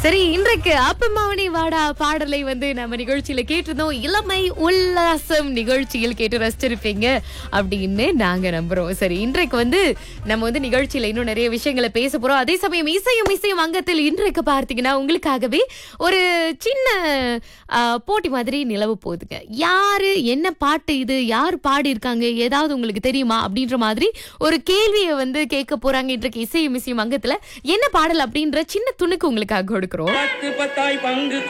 சரி இன்றைக்கு அப்பம்மாவனி வாடா பாடலை வந்து நம்ம நிகழ்ச்சியில கேட்டிருந்தோம் இளமை உல்லாசம் நிகழ்ச்சியில் கேட்டு ரசிச்சிருப்பீங்க அப்படின்னு நாங்க நம்புறோம் சரி இன்றைக்கு வந்து நம்ம வந்து நிகழ்ச்சியில இன்னும் நிறைய விஷயங்களை பேச போறோம் அதே சமயம் இசையும் இசையும் அங்கத்தில் இன்றைக்கு பார்த்தீங்கன்னா உங்களுக்காகவே ஒரு சின்ன ஆ, போட்டி மாதிரி நிலவு போகுதுங்க யாரு என்ன பாட்டு இது யார் பாடி இருக்காங்க ஏதாவது உங்களுக்கு தெரியுமா அப்படின்ற மாதிரி ஒரு கேள்வியை வந்து கேட்க போறாங்க இன்றைக்கு இசையும் இசையும் அங்கத்துல என்ன பாடல் அப்படின்ற சின்ன துணுக்கு உங்களுக்காக கொடுக்குறோம் பத்து பத்தாய் பங்கு